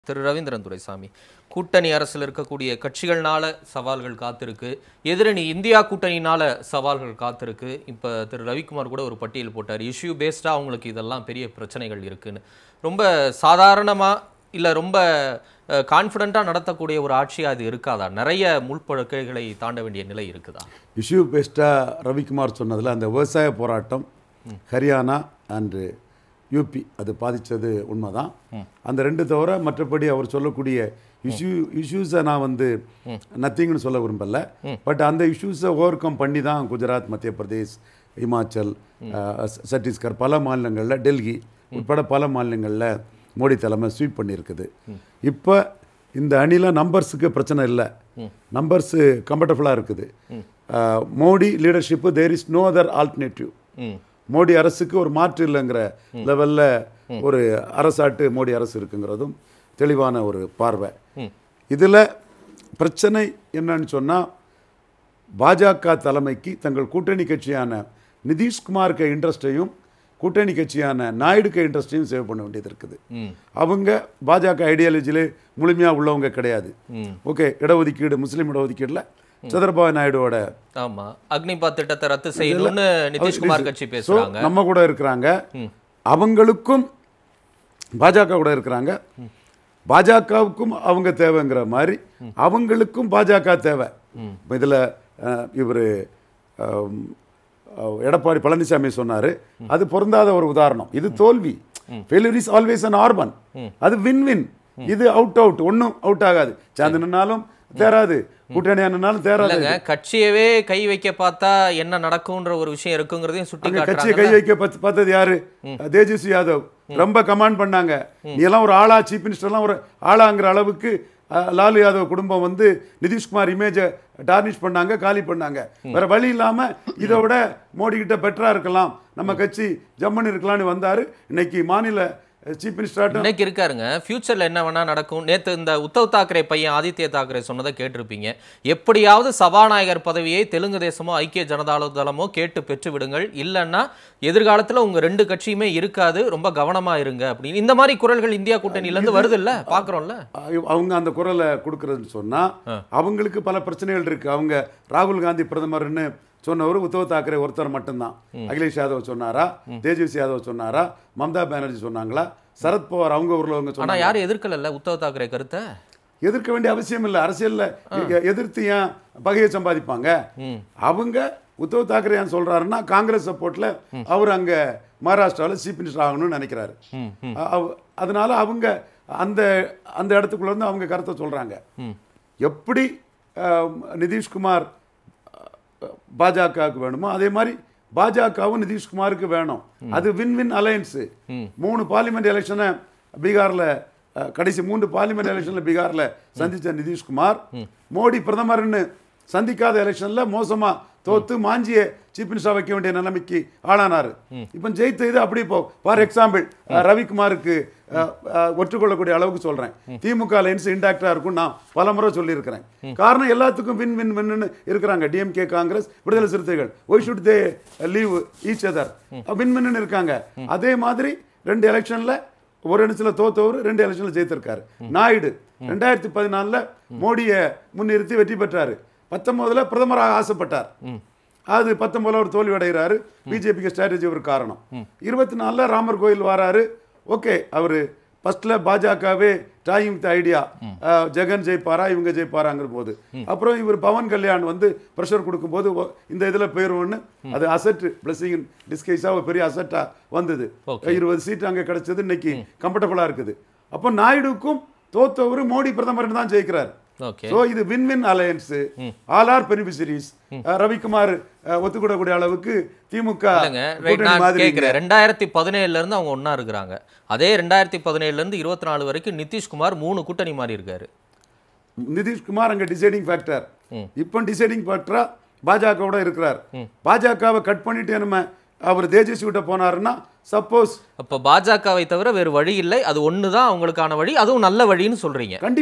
திரு ரவீந்திரன் துரைசாமி கூட்டணி அரசில் இருக்கக்கூடிய கட்சிகள்னால சவால்கள் காத்திருக்கு எதிரணி இந்தியா கூட்டணினால சவால்கள் காத்திருக்கு இப்போ திரு ரவிக்குமார் கூட ஒரு பட்டியல் போட்டார் இஷ்யூ பேஸ்டாக அவங்களுக்கு இதெல்லாம் பெரிய பிரச்சனைகள் இருக்குன்னு ரொம்ப சாதாரணமாக இல்லை ரொம்ப கான்ஃபிடண்ட்டாக நடத்தக்கூடிய ஒரு ஆட்சி அது இருக்காதா நிறைய முள்படுக்கைகளை தாண்ட வேண்டிய நிலை இருக்குதா இஷ்யூ பேஸ்டாக ரவிக்குமார் சொன்னதில் அந்த விவசாய போராட்டம் ஹரியானா அண்டு யூபி அது பாதித்தது உண்மைதான் அந்த ரெண்டு தவிர மற்றபடி அவர் சொல்லக்கூடிய இஷ்யூ இஷ்யூஸை நான் வந்து நத்திங்னு சொல்ல விரும்பல பட் அந்த இஷ்யூஸை ஓவர் கம் பண்ணி தான் குஜராத் மத்திய பிரதேஷ் இமாச்சல் அஹ், ச- சத்தீஸ்கர் பல மாநிலங்களில் டெல்லி உட்பட பல மாநிலங்களில் மோடி தலைமை ஸ்வீப் பண்ணியிருக்குது இப்போ இந்த அணியில் நம்பர்ஸுக்கு பிரச்சனை இல்லை நம்பர்ஸு கம்ஃபர்டபுளாக இருக்குது ah, Modi leadership there is no other alternative hmm Modi அரசுக்கு ஒரு மாற்று இல்லைங்கிற லெவலில் ஒரு அரசாட்டு மோடி அரசு இருக்குங்கிறதும் தெளிவான ஒரு பார்வை இதில் பிரச்சனை என்னன்னு சொன்னால் பாஜக தலைமைக்கு தங்கள் கூட்டணி கட்சியான நிதிஷ்குமாருக்கு இன்ட்ரெஸ்டையும் கூட்டணி கட்சியான நாயுடுக்கு இன்ட்ரெஸ்டையும் சேவ் பண்ண வேண்டியது இருக்குது ம் அவங்க பாஜக ஐடியாலஜிலே முழுமையாக உள்ளவங்க கிடையாது ஓகே இடஒதுக்கீடு முஸ்லீம் இடஒதுக்கீடுல சந்திரபாபு நாயுடுவோட ஆமா அக்னிபாத் திட்டத்தை ரத்து செய்யணும்னு நிதிஷ்குமார் கட்சி So, பேசுறாங்க நம்ம கூட இருக்கிறாங்க அவங்களுக்கும் பாஜக கூட இருக்கிறாங்க பாஜகவுக்கும் அவங்க தேவைங்கிற மாதிரி அவங்களுக்கும் பாஜக தேவை இப்ப இதுல இவர் எடப்பாடி பழனிசாமி சொன்னாரு அது பொருந்தாத ஒரு உதாரணம் இது தோல்வி failure is always an orphan அது வின் வின் இது அவுட் அவுட் ஒன்றும் அவுட் ஆகாது சாந்து நின்னாலும் தேராது கூட்டணியா நின்னாலும் தேராது இல்லங்க கட்சியவே கை வைக்க பார்த்தா என்ன நடக்கும்ன்ற ஒரு விஷயம் இருக்குங்கிறதையும் சுட்டி அங்க கட்சியை கை காட்டுறாங்க வைக்க பத்து- பார்த்தது யாரு தேஜஸ்வி யாதவ் ரொம்ப கமாண்ட் பண்ணாங்க நீ எல்லாம் ஒரு ஆளா சீஃப் மினிஸ்டர்லாம் ஒரு ஆளாங்கிற அளவுக்கு அஹ், லாலு யாதவ் குடும்பம் வந்து நிதிஷ்குமார் இமேஜை டார்னிஷ் பண்ணாங்க காலி பண்ணாங்க வேற வழி இல்லாம இதை விட மோடி கிட்ட பெட்டரா இருக்கலாம் நம்ம கட்சி ஜம்முன்னு இருக்கலாம்னு வந்தாரு இன்னைக்கு மாநில சீஃப் மினிஸ்டர் இன்னைக்கு இருக்காருங்க ஃபியூச்சர்ல என்ன வேணா நடக்கும் நேத்து இந்த உத்தவ் தாக்கரே பையன் ஆதித்ய தாக்கரே சொன்னதை கேட்டிருப்பீங்க எப்படியாவது சபாநாயகர் பதவியை தெலுங்கு தேசமோ ஐக்கிய ஜனதா தளமோ கேட்டு பெற்று விடுங்கள் இல்லைன்னா எதிர்காலத்துல உங்க ரெண்டு கட்சியுமே இருக்காது ரொம்ப கவனமா இருங்க அப்படின்னு இந்த மாதிரி குரல்கள் இந்தியா கூட்டணியில இருந்து வருது இல்ல பாக்குறோம்ல அவங்க அந்த குரலை கொடுக்கறதுன்னு சொன்னா அவங்களுக்கு பல பிரச்சனைகள் இருக்கு அவங்க ராகுல் காந்தி பிரதமர்னு சொன்னவர் உத்தவ் தாக்கரே ஒருத்தர் மட்டும்தான் அகிலேஷ் யாதவ் சொன்னாரா தேஜஸ்வி யாதவ் சொன்னாரா மம்தா பானர்ஜி சொன்னாங்களா சரத்பவார் அவங்க ஊர்ல அவங்க ஆனா சொன்னாங்க யாரும் எதிர்க்கல உத்தவ் தாக்கரே கருத்தை எதிர்க்க வேண்டிய அவசியம் இல்லை அரசியல்ல எ- எதிர்த்து ஏன் பகையை சம்பாதிப்பாங்க அவங்க உத்தவ் தாக்கரே ஏன் சொல்றாருன்னா காங்கிரஸ் சப்போர்ட்ல அவர் அங்க மகாராஷ்டிராவில் சீஃப் மினிஸ்டர் ஆகணும்னு நினைக்கிறாரு அ- அவ- அதனால அவங்க அந்த அந்த இடத்துக்குள்ள வந்து அவங்க கருத்தை சொல்றாங்க எப்படி அஹ், நிதிஷ்குமார் பாஜகவுக்கு வேணுமோ அதே மாதிரி பாஜகவும் நிதிஷ்குமாருக்கு வேணும் அது வின் வின் அலையன்ஸு மூணு பார்லிமெண்ட் எலெக்ஷனை பீகார்ல அஹ், கடைசி மூன்று பார்லிமெண்ட் எலெக்ஷன்ல பீகார்ல சந்திச்ச நிதிஷ்குமார் மோடி பிரதமர்னு சந்திக்காத எலெக்ஷன்ல மோசமா தோத்து மாஞ்சியை சீஃப் மினிஸ்டர் வைக்க வேண்டிய நிலைமைக்கு ஆளானாரு இப்போ ஜெயித்த இது அப்படி இப்போ ஃபார் எக்ஸாம்பிள் ரவிக்குமாருக்கு அஹ், அஹ், ஒற்றுக்கொள்ளக்கூடிய அளவுக்கு சொல்றேன் திமுக லைன்ஸ் இன்டாக்டா இருக்கும் நான் பலமுறை சொல்லியிருக்கிறேன் காரணம் எல்லாத்துக்கும் வின் வின் வின்னு இருக்கிறாங்க DMK Congress Viduthalai Chiruthaigal why should they leave each other win win இருக்காங்க அதே மாதிரி ரெண்டு எலெக்ஷன்ல ஒரு இடத்துல தோத்தவர் ரெண்டு எலெக்ஷன்ல ஜெயித்திருக்காரு நாயுடு ரெண்டாயிரத்தி பதினாலுல மோடியை முன்னிறுத்தி வெற்றி பெற்றாரு பத்தொன்பதுல பிரதமராக ஆசைப்பட்டார் அது பத்தொன்பதுல அவர் தோல்வி அடைகிறாரு பிஜேபிக்கு ஸ்ட்ராட்டஜி ஒரு காரணம் இருபத்தி நாலுல ராமர் கோயில் வராரு ஓகே அவரு ஃபர்ஸ்ட்ல பாஜகவே டாயிங் வித் ஐடியா ஜெகன் ஜெயிப்பாரா இவங்க ஜெயிப்பாராங்கிற போது அப்புறம் இவர் பவன் கல்யாண் வந்து ப்ரெஷர் கொடுக்கும்போது ஓ, இந்த இதுல போயிருவோன்னு அது அசட் பிளஸிங் டிஸ்கைஸா ஒரு பெரிய அசட்டா வந்தது இருபது சீட் அங்க கிடைச்சது இன்னைக்கு கம்ஃபர்டபுளா இருக்குது அப்போ நாயுடுக்கும் தோத்தவர் மோடி பிரதமர் தான் ஜெயிக்கிறார் ஓகே சோ இது win win alliance all are beneficiaries Ravikumar ah, ஒத்துக்கூடக்கூடிய அளவுக்கு திமுக இல்லைங்க ரைட் கூட்டணி நான் மாதிரி கேட்குறேன் ரெண்டாயிரத்தி பதினேழுல இருந்து அவங்க ஒண்ணா இருக்கிறாங்க அதே ரெண்டாயிரத்தி பதினேழுல இருந்து இருபத்தி நாலு வரைக்கும் நிதிஷ்குமார் மூணு கூட்டணி மாறி இருக்காரு நிதிஷ்குமார் அங்க டிசைடிங் ஃபேக்டர் இப்போ டிசைடிங் ஃபேக்டரா பாஜகவோட இருக்கிறார் பாஜகவை கட் பண்ணிட்டு நம்ம அவர் தேஜஸ்வி கிட்ட போனாருன்னா சப்போஸ் அப்ப பாஜகவை தவிர வேறு வழி இல்லை அது ஒண்ணுதான் அவங்களுக்கான வழி அதுவும் நல்ல வழின்னு சொல்றீங்க கண்டிப்பா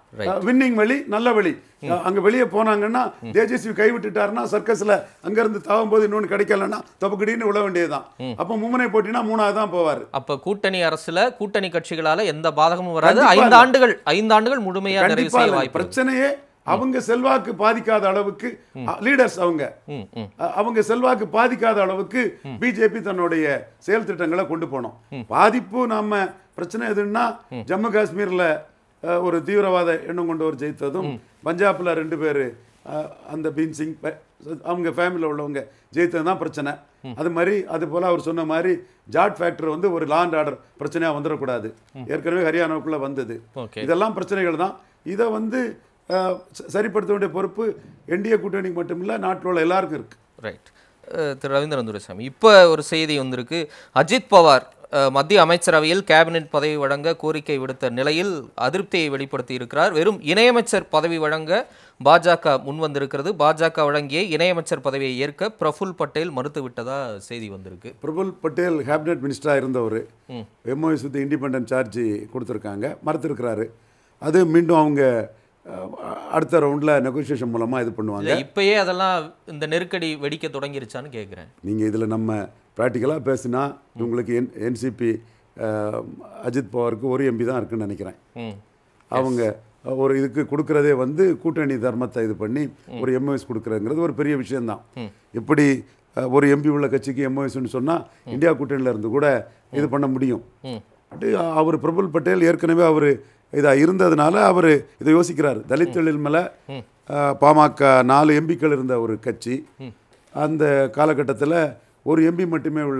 வின்னிங் வழி நல்ல வழி அஹ், அங்க வெளியே போனாங்கன்னா தேஜஸ்வி கைவிட்டுட்டாருன்னா சர்க்கஸ்ல அங்க இருந்து தாவும் போது இன்னொன்னு கிடைக்கலன்னா தப்புக்கடின்னு விழ வேண்டியதுதான் அப்போ மும்முனை போட்டினா மூணாவது தான் போவாரு அப்ப கூட்டணி அரசுல கூட்டணி கட்சிகளால எந்த பாதகமும் வராது கண்டிப்பா ஐந்து இல்ல. ஆண்டுகள் ஐந்து ஆண்டுகள் முழுமையா நிறைவு கண்டிப்பா செய்ய இல்ல. வாய்ப்பு இருக்கு. பிரச்சனையே அவங்க செல்வாக்கு பாதிக்காத அளவுக்கு லீடர்ஸ் அவங்க ம் ம் அ- அவங்க செல்வாக்கு பாதிக்காத அளவுக்கு பிஜேபி தன்னுடைய செயல் திட்டங்களை கொண்டு போனோம் பாதிப்பு நாம பிரச்சனை எதுன்னா ஜம்மு காஷ்மீர்ல அ, ஒரு தீவிரவாத எண்ணம் கொண்டு ஒரு ஜெயித்ததும் பஞ்சாப்ல ரெண்டு பேர் அந்த பீன் சிங் ப- அவங்க ஃபேமிலியில் உள்ளவங்க ஜெயித்தது தான் பிரச்சனை அது மாதிரி அது போல அவர் சொன்ன மாதிரி ஜாட் ஃபேக்டர் வந்து ஒரு லா அண்ட் ஆர்டர் பிரச்சனையா வந்துடக்கூடாது ஏற்கனவே ஹரியானாவுக்குள்ள வந்தது ஓகே இதெல்லாம் பிரச்சனைகள் தான் இதை வந்து அஹ், ச- சரிப்படுத்த வேண்டிய பொறுப்பு என்டிஏ கூட்டணிக்கு மட்டும் இல்ல நாட்டில் உள்ள எல்லாருக்கும் இருக்கு ரைட் திரு ரவீந்திரன் துரைசாமி இப்போ ஒரு செய்தி வந்திருக்கு அஜித் பவார் அஹ், மத்திய அமைச்சரவையில் கேபினெட் பதவி வழங்க கோரிக்கை விடுத்த நிலையில் அதிருப்தியை வெளிப்படுத்தி இருக்கிறார் வெறும் இணையமைச்சர் பதவி வழங்க பாஜக முன்வந்திருக்கிறது பாஜக வழங்கிய இணையமைச்சர் பதவியை ஏற்க பிரஃபுல் பட்டேல் மறுத்துவிட்டதா செய்தி வந்திருக்கு பிரபுல் பட்டேல் கேபினெட் மினிஸ்டராக இருந்தவர் எம்ஓஎஸ் வித் இண்டிபெண்டன்ட் சார்ஜ் கொடுத்துருக்காங்க மறுத்திருக்கிறாரு அது மீண்டும் அவங்க அஹ், அடுத்த ரவுண்டில் நெகோசியேஷன் மூலமாக இது பண்ணுவாங்க இல்ல இப்பயே அதெல்லாம் இந்த நெருக்கடி வெடிக்க தொடங்கிருச்சான்னு கேட்குறேன் நீங்கள் இதில் நம்ம ப்ராக்டிக்கலாக பேசினா உங்களுக்கு என் என்சிபி அஜித் பவாருக்கு ஒரு எம்பி தான் இருக்குன்னு நினைக்கிறேன் ம் அவங்க ஒரு இதுக்கு கொடுக்கறதே வந்து கூட்டணி தர்மத்தை இது பண்ணி ஒரு எம்ஓஎஸ் கொடுக்குறதுங்கிறது ஒரு பெரிய விஷயம்தான் எப்படி அஹ், ஒரு எம்பி உள்ள கட்சிக்கு எம்ஓஎஸ்ன்னு சொன்னால் இந்தியா கூட்டணியில் இருந்து கூட இது பண்ண முடியும் பட் அவர் பிரபுல் பட்டேல் ஏற்கனவே அவர் இதாக இருந்ததுனால அவர் இதை யோசிக்கிறார் தலித் மேலே பாமக நாலு எம்பிக்கள் இருந்த ஒரு கட்சி அந்த காலகட்டத்தில் ஒரு எம்பி மட்டுமே உள்ள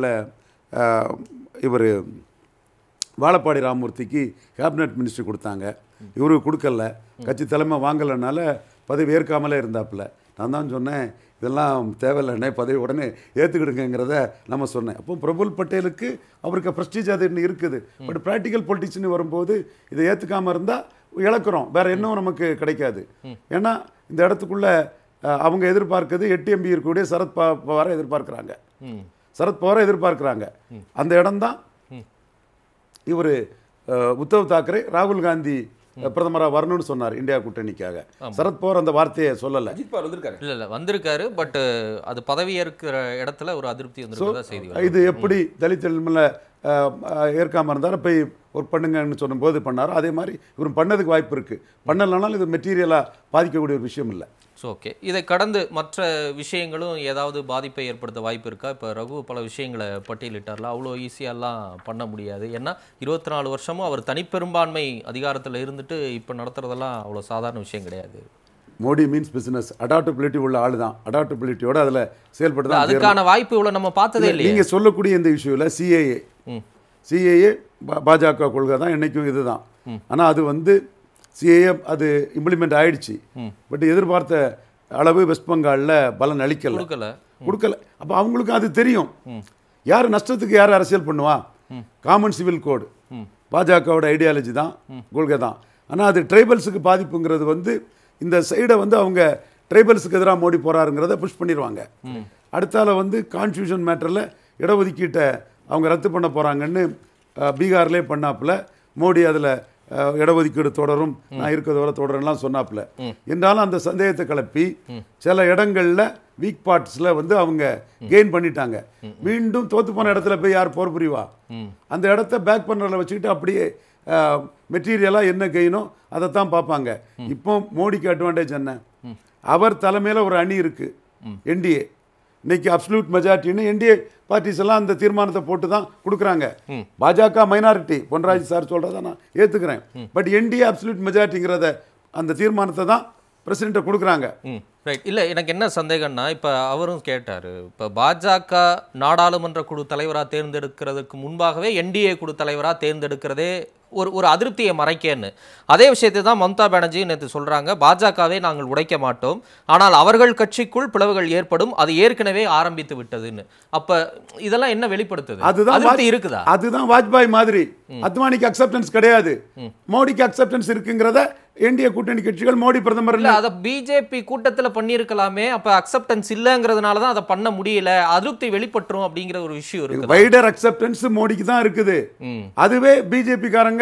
இவர் வாழப்பாடி ராமமூர்த்திக்கு கேபினட் மினிஸ்ட்ரி கொடுத்தாங்க இவருக்கு கொடுக்கல கட்சி தலைமை வாங்கலைனால பதவி ஏற்காமலே இருந்தாப்புல நான் தான் சொன்னேன் இதெல்லாம் தேவையில்லைண்ணே பதவி உடனே ஏற்றுக்கிடுங்கிறத நம்ம சொன்னேன் அப்போ பிரபுல் பட்டேலுக்கு அவருக்கு ப்ரெஸ்டீஜ் அது இன்னும் இருக்குது பட் ப்ராக்டிக்கல் பொலிட்டிக்ஸ்னு வரும்போது இதை ஏற்றுக்காமல் இருந்தால் இழக்கிறோம் வேற இன்னும் நமக்கு கிடைக்காது ஏன்னா இந்த இடத்துக்குள்ள அஹ், அவங்க எதிர்பார்க்கிறது எட்டு எம்பி இருக்கக்கூடிய சரத் பா பவாரை எதிர்பார்க்குறாங்க ம் சரத் பவாரை எதிர்பார்க்குறாங்க அந்த இடம்தான் இவர் உத்தவ் தாக்கரே ராகுல் காந்தி பிரதமராக வரணும்னு சொன்னார் இந்தியா கூட்டணிக்காக சரத் பவார் அந்த வார்த்தையை சொல்லலை அஜித் பவார் வந்திருக்காரு இல்ல இல்ல வந்திருக்காரு பட் அது பதவி ஏற்கிற இடத்துல ஒரு அதிருப்தி வந்திருக்கிறதா செய்தி வருது. இது எப்படி தலித் எல்மில் ஏற்காம இருந்தாலும் போய் ஒர்க் பண்ணுங்கன்னு சொன்னபோது பண்ணாரோ அதே மாதிரி இவர் பண்ணதுக்கு வாய்ப்பு இருக்குது பண்ணலைனாலும் இது மெட்டீரியலாக பாதிக்கக்கூடிய ஒரு விஷயம் இல்லை ஸோ ஓகே இதை கடந்து மற்ற விஷயங்களும் ஏதாவது பாதிப்பை ஏற்படுத்த வாய்ப்பு இருக்கா இப்போ ரகு பல விஷயங்களை பட்டியலிட்டார்ல அவ்வளோ ஈஸியாலாம் பண்ண முடியாது ஏன்னா இருபத்தி நாலு வருஷமும் அவர் தனிப்பெரும்பான்மை அதிகாரத்தில் இருந்துட்டு இப்போ நடத்துறதெல்லாம் அவ்வளோ சாதாரண விஷயம் கிடையாது மோடி மீன்ஸ் பிசினஸ் அடாப்டபிலிட்டி உள்ள ஆள் தான் அடாப்டபிலிட்டியோட அதில் செயல்பட்டு தான் அதுக்கான வாய்ப்பு இவ்வளோ நம்ம பார்த்ததே இல்லையே நீங்க சொல்லக்கூடிய இந்த இஷ்யூவில் சிஏஏ சிஏஏ பாஜக கொள்கை தான் என்னைக்கும் இதுதான் ஆனா அது வந்து சிஏஏ அது இம்ப்ளிமெண்ட் ஆயிடுச்சு பட் எதிர்பார்த்த அளவு வெஸ்ட் பெங்கால்ல பலன் அளிக்கல கொடுக்கல கொடுக்கல அப்போ அவங்களுக்கும் அது தெரியும் யார் நஷ்டத்துக்கு யார் அரசியல் பண்ணுவா காமன் சிவில் கோடு பாஜகவோட ஐடியாலஜி தான் கொள்கை தான் ஆனால் அது ட்ரைபல்ஸுக்கு பாதிப்புங்கிறது வந்து இந்த சைடை வந்து அவங்க ட்ரைபல்ஸுக்கு எதிராக மோடி போறாருங்கிறத புஷ் பண்ணிடுவாங்க அடுத்தால வந்து கான்ஸ்டியூஷன் மேட்டரில் இடஒதுக்கீட்டை அவங்க ரத்து பண்ண போகிறாங்கன்னு பீகார்லேயே பண்ணாப்புல மோடி அதில் இடஒதுக்கீடு தொடரும் நான் இருக்கிறது வரை தொடரும்லாம் சொன்னாப்புல என்றாலும் அந்த சந்தேகத்தை கிளப்பி சில இடங்கள்ல வீக் பார்ட்ஸில் வந்து அவங்க கெயின் பண்ணிட்டாங்க மீண்டும் தோத்து போன இடத்துல போய் யார் போர் புரிவா அந்த இடத்த பேக் பண்ணுறதுல வச்சுக்கிட்டு அப்படியே மெட்டீரியலாக என்ன கெயினோ அதை தான் பார்ப்பாங்க இப்போ மோடிக்கு அட்வான்டேஜ் என்ன அவர் தலைமையில் ஒரு அணி இருக்கு என்டிஏ இன்னைக்கு அப்சல்யூட் மெஜாரிட்டின்னு என்டிஏ பார்ட்டிஸ் எல்லாம் அந்த தீர்மானத்தை போட்டு தான் கொடுக்குறாங்க பாஜக மைனாரிட்டி பொன்ராஜ் சார் சொல்றதை நான் ஏத்துக்கிறேன் பட் என்டிஏ அப்சல்யூட் மெஜாரிட்டிங்கிறத அந்த தீர்மானத்தை தான் பிரசிடென்ட்டை கொடுக்குறாங்க ம் ரைட் இல்லை எனக்கு என்ன சந்தேகம்னா இப்போ அவரும் கேட்டார் இப்போ பாஜக நாடாளுமன்ற குழு தலைவராக தேர்ந்தெடுக்கிறதுக்கு முன்பாகவே என்டிஏ குழு தலைவராக தேர்ந்தெடுக்கிறதே ஒரு ஒரு அதிருப்தியை மறைக்கேன்னு அதே விஷயத்தை தான் மம்தா பானர்ஜி நேற்று சொல்கிறாங்க பாஜகவை நாங்கள் உடைக்க மாட்டோம் ஆனால் அவர்கள் கட்சிக்குள் பிளவுகள் ஏற்படும் அது ஏற்கனவே ஆரம்பித்து விட்டதுன்னு அப்போ இதெல்லாம் என்ன வெளிப்படுத்துது அதுதான் அதிருப்தி வாஜ்- இருக்குதா அதுதான் வாஜ்பாய் மாதிரி அத்வானிக்கு அக்செப்டன்ஸ் கிடையாது மோடிக்கு அக்செப்டன்ஸ் இருக்குங்கிறத என்டிஏ கூட்டணி கட்சிகள் மோடி பிரதமர் இல்ல அத பிஜேபி கூட்டத்துல பண்ணியிருக்கலாமே அப்ப அக்செப்டன்ஸ் இல்லங்கிறதுனால தான் அதை பண்ண முடியல அதிருப்தி வெளிப்பட்டுரும் அப்படிங்கிற ஒரு விஷயம் இருக்கு வைடர் அக்செப்டன்ஸ் மோடிக்கு தான் இருக்குது ம். அதுவே பிஜேபி காரங்க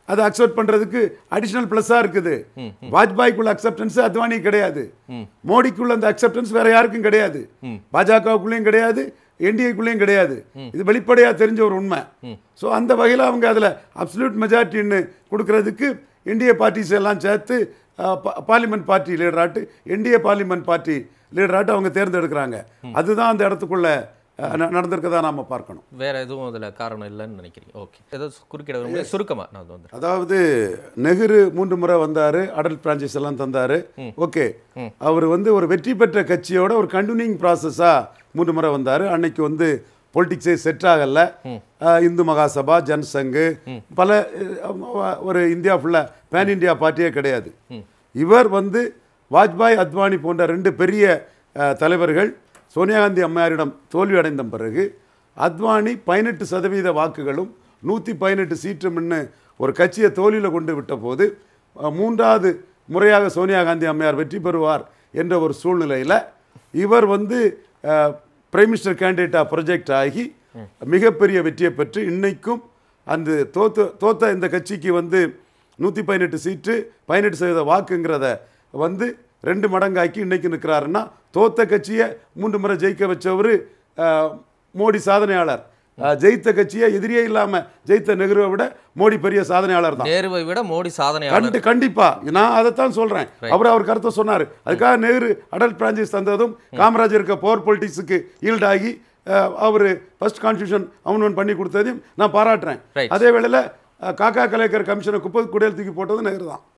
அதை அக்செப்ட் பண்றதுக்கு அடிஷனல் ப்ளஸ்ஸாக இருக்குது வாஜ்பாய்க்குள்ள அக்செப்டன்ஸ் அத்வானி கிடையாது மோடிக்குள்ள அந்த அக்செப்டன்ஸ் வேற யாருக்கும் கிடையாது பாஜகவுக்குள்ளேயும் கிடையாது என்டிஏக்குள்ளேயும் கிடையாது இது வெளிப்படையா தெரிஞ்ச ஒரு உண்மை ஸோ அந்த வகையில் அவங்க அதில் அப்சல்யூட் மெஜாரிட்டின்னு கொடுக்கறதுக்கு என்டிஏ பார்ட்டிஸ் எல்லாம் சேர்த்து பார்லிமெண்ட் பார்ட்டி லீடராட்டு என்டிஏ பார்லிமெண்ட் பார்ட்டி லீடராட்டு அவங்க தேர்ந்தெடுக்கிறாங்க அதுதான் அந்த இடத்துக்குள்ள அஹ், ந- நடந்திருக்கதா நாம பார்க்கணும் வேற எதுவும் அதுல காரணம் இல்லைன்னு நினைக்கிறீங்க ஓகே ஏதோ குறுக்கிட விரும்பல சுருக்கமா நான் அது வந்து அதாவது நெஹ்ரு மூன்று முறை வந்தாரு அடல் பிரான்ச்சைஸ் எல்லாம் தந்தாரு ஓகே அவர் வந்து ஒரு வெற்றி பெற்ற கட்சியோட ஒரு கண்டினியூங் ப்ராசஸா மூன்று முறை வந்தாரு அன்னைக்கு வந்து பொலிட்டிக்ஸே செட் ஆகல அஹ், இந்து மகாசபா ஜன்சங்கு பல அஹ், ஒரு இந்தியா ஃபுல்லா பேன் இந்தியா பார்ட்டியே கிடையாது இவர் வந்து வாஜ்பாய் அத்வானி போன்ற ரெண்டு பெரிய அஹ், தலைவர்கள் சோனியா காந்தி அம்மையாரிடம் தோல்வி அடைந்த பிறகு அத்வானி பதினெட்டு சதவீத வாக்குகளும் நூற்றி பதினெட்டு சீட்டும்னு ஒரு கட்சியை தோல்வியில் கொண்டு விட்ட போது அஹ், மூன்றாவது முறையாக சோனியா காந்தி அம்மையார் வெற்றி பெறுவார் என்ற ஒரு சூழ்நிலையில் இவர் வந்து பிரைம் மினிஸ்டர் கேண்டிடேட்டாக ப்ரொஜெக்ட் ஆகி மிகப்பெரிய வெற்றியை பெற்று இன்னைக்கும் அந்த தோத்த தோத்த இந்த கட்சிக்கு வந்து நூற்றி பதினெட்டு சீட்டு பதினெட்டு சதவீத வாக்குங்கிறத வந்து ரெண்டு மடங்காக்கி இன்னைக்கு நிற்கிறாருன்னா தோத்த கட்சியை மூன்று முறை ஜெயிக்க வச்சவர் மோடி சாதனையாளர் அஹ், ஜெயித்த கட்சியை எதிரியே இல்லாம ஜெயித்த நெஹ்ருவை விட மோடி பெரிய சாதனையாளர் தான் நேருவை விட மோடி சாதனையாளர் கண்டு கண்டிப்பா நான் அதைத்தான் சொல்றேன் அவர் அவர் கருத்தை சொன்னார் அதுக்காக நேரு அடல் பிரான்சைஸ் தந்ததும் காமராஜர் இருக்க பவர் பொலிட்டிக்ஸுக்கு ஈல்டாகி அவர் ஃபர்ஸ்ட் கான்ஸ்டியூஷன் அமெண்ட்மெண்ட் பண்ணி கொடுத்ததையும் நான் பாராட்டுறேன் Right. அதே வேளையில் அஹ், காக்கா கலைஞர் கமிஷனை குப்பை குடையல் தூக்கி போட்டதும் நேரு தான்